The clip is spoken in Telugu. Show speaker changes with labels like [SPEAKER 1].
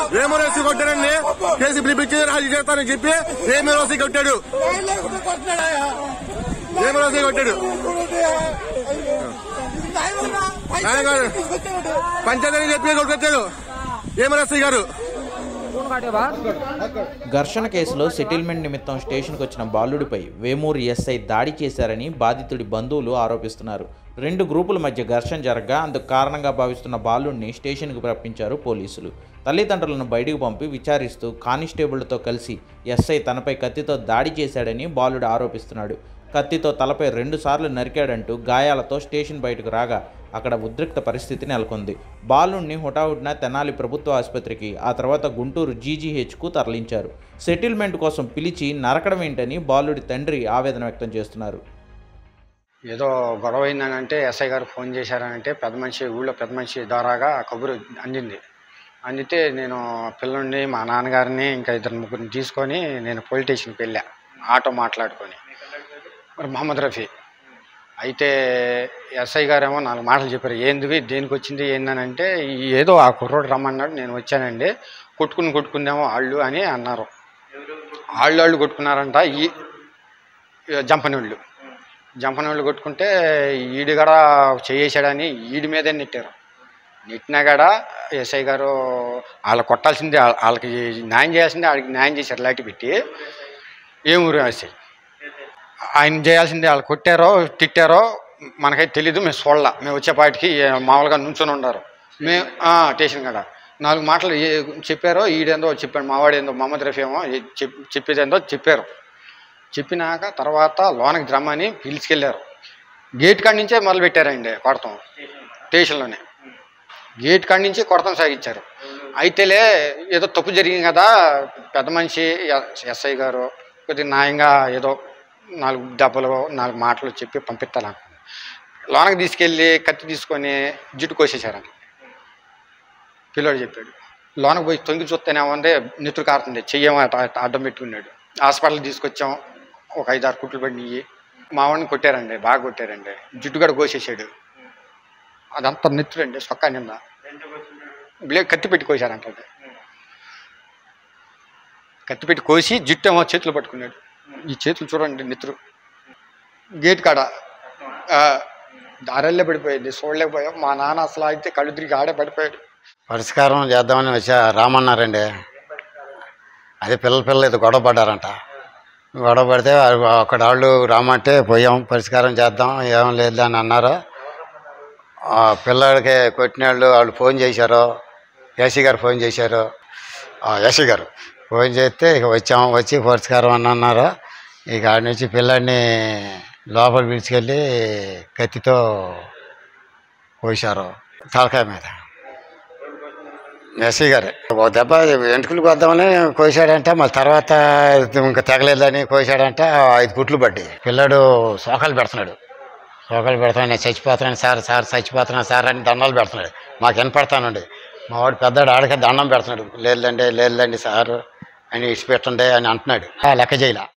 [SPEAKER 1] వేమరోసి కొట్టారండి కేసు పిలిపించి రాజీ చేస్తానని చెప్పి వేమరోసి కొట్టాడు వేమరోసి కొట్టాడు ఆయన గారు పంచాయతీ చెప్పి కొట్టుకొచ్చాడు వేమరోసి గారు
[SPEAKER 2] ఘర్షణ కేసులో సెటిల్మెంట్ నిమిత్తం స్టేషన్కు వచ్చిన బాలుడిపై వేమూరు ఎస్ఐ దాడి చేశారని బాధితుడి బంధువులు ఆరోపిస్తున్నారు రెండు గ్రూపుల మధ్య ఘర్షణ జరగగా అందుకు కారణంగా భావిస్తున్న బాలుడిని స్టేషన్కు రప్పించారు పోలీసులు తల్లిదండ్రులను బయటకు పంపి విచారిస్తూ కానిస్టేబుళ్లతో కలిసి ఎస్ఐ తనపై కత్తితో దాడి చేశాడని బాలుడు ఆరోపిస్తున్నాడు కత్తితో తలపై రెండుసార్లు నరికాడంటూ గాయాలతో స్టేషన్ బయటకు రాగా అక్కడ ఉద్రిక్త పరిస్థితి నెలకొంది బాలుణ్ణి హుటాహుటిన తెనాలి ప్రభుత్వ ఆసుపత్రికి ఆ తర్వాత గుంటూరు జీజీహెచ్కు తరలించారు సెటిల్మెంట్ కోసం పిలిచి నరకడం ఏంటని బాలుడి తండ్రి ఆవేదన వ్యక్తం చేస్తున్నారు
[SPEAKER 3] ఏదో గొడవ అయిందనంటే ఎస్ఐ గారు ఫోన్ చేశారనంటే పెద్ద మనిషి ఊళ్ళో పెద్ద మనిషి ద్వారాగా ఆ కబురు అందింది అందితే నేను పిల్లల్ని మా నాన్నగారిని ఇంకా ఇద్దరు ముగ్గురిని తీసుకొని నేను పోలీస్ స్టేషన్కి వెళ్ళా ఆటో మాట్లాడుకొని మరి మహమ్మద్ రఫీ అయితే ఎస్ఐ గారేమో నాలుగు మాటలు చెప్పారు ఏంది దేనికి వచ్చింది ఏందని అంటే ఏదో ఆ కుర్రోడు రమ్మన్నాడు నేను వచ్చానండి కొట్టుకుని కొట్టుకుందేమో వాళ్ళు అని అన్నారు వాళ్ళు వాళ్ళు కొట్టుకున్నారంట ఈ జంపనోళ్ళు జంపనోళ్ళు కొట్టుకుంటే ఈడు కూడా చేసాడని ఈడి మీదే నెట్టారు నెట్టినా కూడా ఎస్ఐ గారు వాళ్ళు కొట్టాల్సిందే వాళ్ళ- వాళ్ళకి న్యాయం చేయాల్సిందే వాళ్ళకి న్యాయం చేశారు లాటి పెట్టి ఏ ఊరు ఎస్ఐ ఆయన చేయాల్సిందే వాళ్ళు కొట్టారో తిట్టారో మనకైతే తెలీదు మేము చూడాల మేము వచ్చేపాటికి ఏ- మామూలుగా నుంచొని ఉన్నారు మేము ఆ, స్టేషన్ కాడ నాలుగు మాటలు ఏ చెప్పారో ఈడేందో చెప్పాడు మావాడేందో మహమ్మద్ రఫీ ఏమో ఏ- చెప్ చెప్పేదేందో చెప్పారు చెప్పినాక తర్వాత లోనకి రమ్మని పిలుచుకెళ్ళారు గేట్ కాడి నుంచే మొదలు పెట్టారండి కొడతాం స్టేషన్లోనే గేట్ కాడి నుంచి కొడతాం సాగించారు అయితేలే ఏదో తప్పు జరిగింది కదా పెద్ద మనిషి ఎస్- ఎస్ఐ గారు కొద్దిగా న్యాయంగా ఏదో నాలుగు దెబ్బలు నాలుగు మాటలు చెప్పి పంపిస్తాను నాకు లోనకి తీసుకెళ్ళి కత్తి తీసుకొని జుట్టు కోసేశారంట పిల్లోడు చెప్పాడు లోనకి పోయి తొంగి చూస్తేనే ఉంది నెత్తురు కారుతుంది చెయ్యం అట- అట అడ్డం పెట్టుకున్నాడు హాస్పిటల్ తీసుకొచ్చాం ఒక ఐదారు కుట్లు పడినాయి మా వాడిని కొట్టారండి బాగా కొట్టారండి జుట్టు కూడా కోసేసాడు అదంతా నెత్తురండి సొక్కా నింద బ్లే కత్తి పెట్టి కోసారంట అది. కత్తి పెట్టి కోసి జుట్టు ఏమో చేతులు పట్టుకున్నాడు ఈ చేతులు చూడండి నెత్తురు గేట్ కాడ ఆ, దారెల్లే పడిపోయింది చూడలేకపోయాం మా నాన్న అసలు అయితే కళ్ళు తిరిగి ఆడే పడిపోయాడు
[SPEAKER 4] పరిష్కారం చేద్దామని వచ్చా రామన్నారండి అదే పిల్లల పిల్లలు ఇది గొడవ పడ్డారంట గొడవ పడితే అక్కడ వాళ్ళు రామంటే పోయాం పరిష్కారం చేద్దాం ఏం లేదు అని అన్నారు ఆ పిల్లాడికి కొట్టిన వాళ్ళు వాళ్ళు ఫోన్ చేశారు ఏసీ గారు ఫోన్ చేశారు ఏసీ గారు ఫోన్ చేస్తే ఇక వచ్చాము వచ్చి పరిష్కారం అని అన్నారు ఇక ఆడ నుంచి పిల్లాడిని లోపల పిలిచుకెళ్ళి కత్తితో కోశారు తలకాయ మీద ఎస్సీ గారే ఒక దెబ్బ వెంట్రుకలు వద్దామని కోసాడంట మళ్ళీ తర్వాత ఇంకా తెగలేదని కోసాడంట ఐదు కుట్లు పడ్డాయి పిల్లాడు శోకాలు పెడుతున్నాడు శోకాలు పెడతాను నేను చచ్చిపోతున్నాను సార్ సార్ చచ్చిపోతున్నాను సార్ అని దండాలు పెడుతున్నాడు మాకు వినపడతానండి మా వాడు పెద్దాడు ఆడికే దండం పెడుతున్నాడు లేదండి లేదండి సార్ అని ఇచ్చిపెట్టండి అని అంటున్నాడు ఆ లెక్క చేయలే